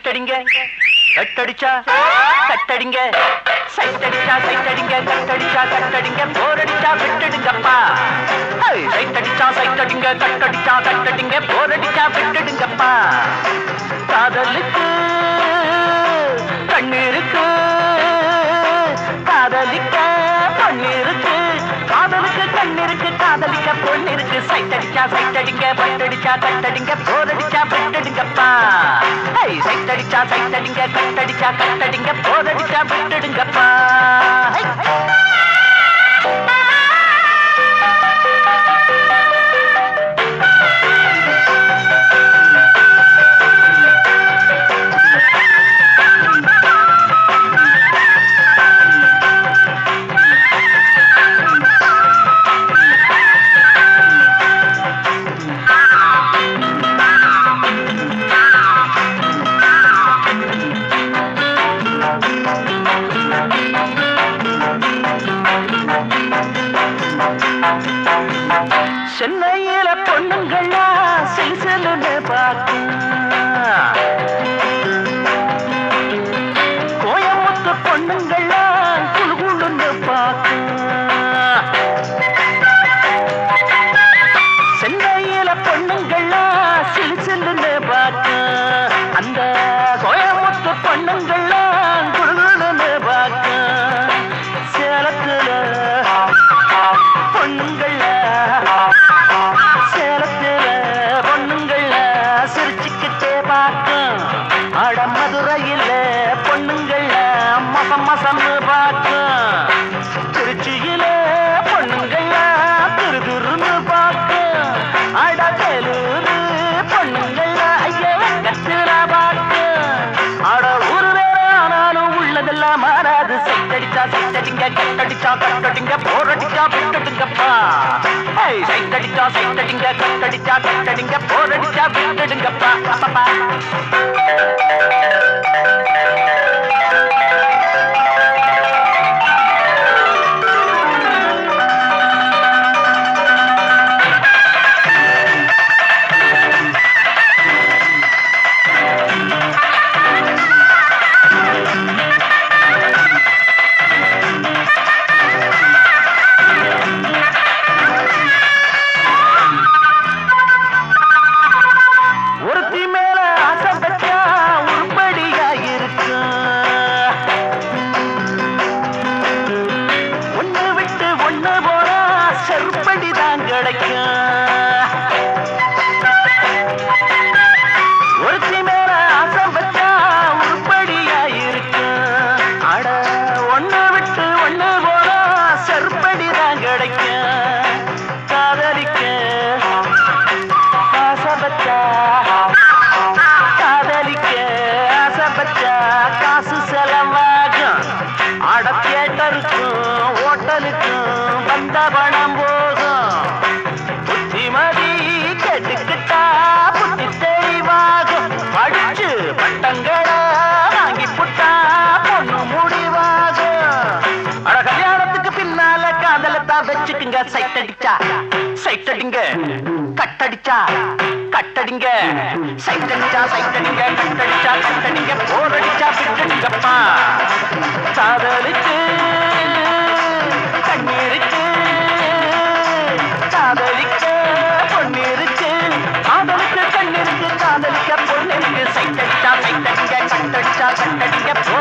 சைட்டடிங்க கட்டடிச்சா கட்டடிங்க சைட்டடிச்சா சைட்டடிங்க கட்டடிச்சா கட்டடிங்க போரடிச்சா விட்டுடுங்கப்பா ஏய், சைட்டடிச்சா சைட்டடிங்க கட்டடிச்சா கட்டடிங்க போரடிச்சா விட்டுடுங்கப்பா காதலுக்கு கண்ணீருக்கு காதலிக்க பொண்ணிருக்கு காதலுக்கு கண்ணிருக்கு காதலிக்க பொண்ணிருக்கு சைட்டடிச்சா சைட்டடிங்க பட்டடிச்சா கட்டடிங்க போரடிச்சா விட்டுடுங்கப்பா ஹை சைட்டடிச்சா சைட்டடிங்க கட்டடிச்சா கட்டடிங்க போரடிச்சா விட்டுடுங்கப்பா ஹை. சென்னையில பொண்ணுங்களா சிலுசிலுன்னு பார்க்கும் கோயமுத்து பொண்ணுங்களா குழுகுழுன்னு பார்க்கும் சென்னையில பொண்ணுங்களா சிலுசிலுன்னு பார்க்கும் அந்த கோயமுத்து பொண்ணுங்களா குழுகுழுன்னு பார்க்கும் சேலத்துல பொண்ணுங்கள சேலத்துல பொண்ணுங்கள சிரிச்சுக்கிட்டே பார்க்கும் அட மதுரையில பொண்ணுங்கள மசம் மசம்னு பார்க்கும் திருச்சியில பொண்ணுங்கள திரு திருன்னு பார்க்கும் அட வேலூரு பொண்ணுங்கள ஐயா கத்துற பார்க்கும் அட ஒரு வேளை ஆனாலும் உள்ளதெல்லாம் மாறாது சைட்டடிச்சா சைட்டடிங்க கட்டடிச்சா கட்டடிங்க போரடிச்சா விட்டுடுங்கப்பா ஏய் சைட்டடிச்சா சைட்டடிங்க கட்டடிச்சா கட்டடிங்க போரடிச்சா விட்டுடுங்கப்பா அப்பப்பா. ஒருத்தி மேல ஆசை வச்சா உருப்படியா இருக்கும் ஒண்ணு விட்டு ஒண்ணு போனா செருப்படி தான் கிடைக்கும் ஒருத்தி மேல ஆசை வச்சா உருப்படியா இருக்கும் அட ஒண்ணு விட்டு ஒண்ணு போனா செருப்படி தான் கிடைக்கும் காதலிக்க ஆசைப்பட்டா காதலிக்க ஆசைப்பட்டா காசு செலவாகும் அட தியேட்டருக்கும் ஹோட்டலுக்கும் வந்த பணம் போகும் புத்திமதி கெட்டுக்கிட்டா புத்தி தெளிவாகும் படிச்சு பட்டங்களை வாங்கி புட்டா பொண்ணு முடிவாகும் அட கல்யாணத்துக்கு பின்னால காதலத்தான் வச்சுக்குங்க சைட் அடிச்சா சைட் அடிங்க கட்டடிச்சா கட்டடிங்க சைட் அடிச்சா சைட் அடிங்க கட்டடிச்சா கட்டடிங்க போரடிச்சா விட்டுடுங்கப்பா காதலுக்கு கண்ணீருக்கு காதலிக்க பொண்ணிருக்கு காதலுக்கு கண்ணிருக்கு காதலிக்க பொண்ணிருக்கு சைட் அடிச்சா சைட் அடிங்க கட்டடிச்சா கட்டடிங்க போ